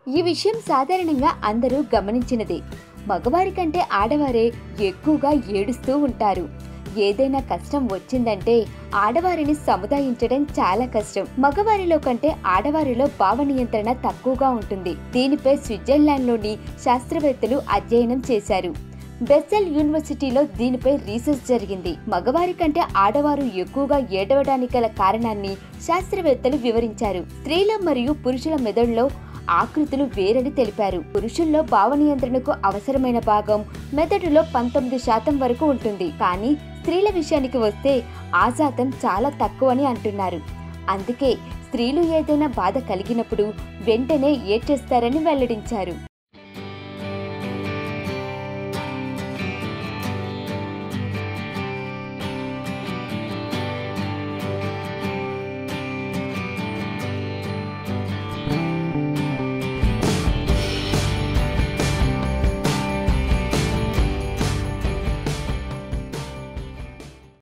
ఈ విషయం సాధారణంగా అందరూ గమనించినదే మగవారి కంటే ఆడవారే ఎక్కువగా ఏడుస్తూ ఉంటారు ఏదైనా కష్టం వచ్చిందంటే ఆడవారిని సముదాయించడం చాలా కష్టం మగవారిలో కంటే ఆడవారిలో భావ నియంత్రణ తక్కువగా ఉంటుంది దీనిపై స్విట్జర్లాండ్లోని శాస్త్రవేత్తలు అధ్యయనం చేశారు బెస్సెల్ యూనివర్సిటీలో దీనిపై రీసెర్చ్ జరిగింది మగవారి కంటే ఆడవారు ఎక్కువగా ఏడవడానికి గల కారణాన్ని శాస్త్రవేత్తలు వివరించారు స్త్రీల మరియు పురుషుల మెదడులో ఆకృతులు వేరని తెలిపారు పురుషుల్లో భావ నియంత్రణకు అవసరమైన భాగం మెదడులో పంతొమ్మిది శాతం వరకు ఉంటుంది కానీ స్త్రీల విషయానికి వస్తే ఆ శాతం చాలా తక్కువని అంటున్నారు అందుకే స్త్రీలు ఏదైనా బాధ కలిగినప్పుడు వెంటనే ఏడ్చేస్తారని వెల్లడించారు